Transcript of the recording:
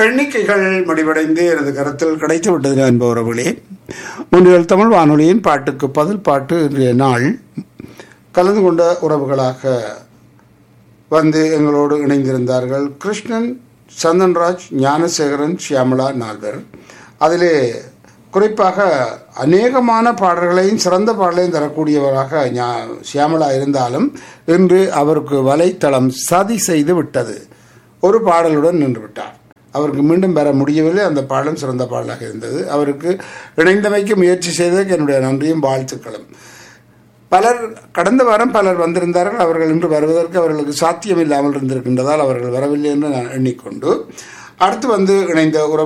எண்ணிக்கைகள் முடிவடைந்து எனது கருத்தில் கிடைத்து விட்டது அன்பு உறவுகளே முன்னில் தமிழ் வானொலியின் பாட்டுக்கு பதில் பாட்டு இன்றைய நாள் கலந்து கொண்ட உறவுகளாக வந்து எங்களோடு இணைந்திருந்தார்கள் கிருஷ்ணன் சந்தன்ராஜ் ஞானசேகரன் ஷியாமலா நால்வர் அதிலே குறிப்பாக அநேகமான பாடல்களையும் சிறந்த பாடலையும் தரக்கூடியவராக ஞா- ஷியாமலா இருந்தாலும் இன்று அவருக்கு வலைத்தளம் சதி செய்து விட்டது ஒரு பாடலுடன் நின்று விட்டார் அவருக்கு மீண்டும் பெற முடியவில்லை அந்த பாடலும் சிறந்த பாடலாக இருந்தது அவருக்கு இணைந்தமைக்கு முயற்சி செய்ததற்கு என்னுடைய நன்றியும் வாழ்த்துக்களும் பலர் கடந்த வாரம் பலர் வந்திருந்தார்கள் அவர்கள் இன்று வருவதற்கு அவர்களுக்கு சாத்தியம் இல்லாமல் இருந்திருக்கின்றதால் அவர்கள் வரவில்லை என்று நான் எண்ணிக்கொண்டு அடுத்து வந்து இணைந்த உறவு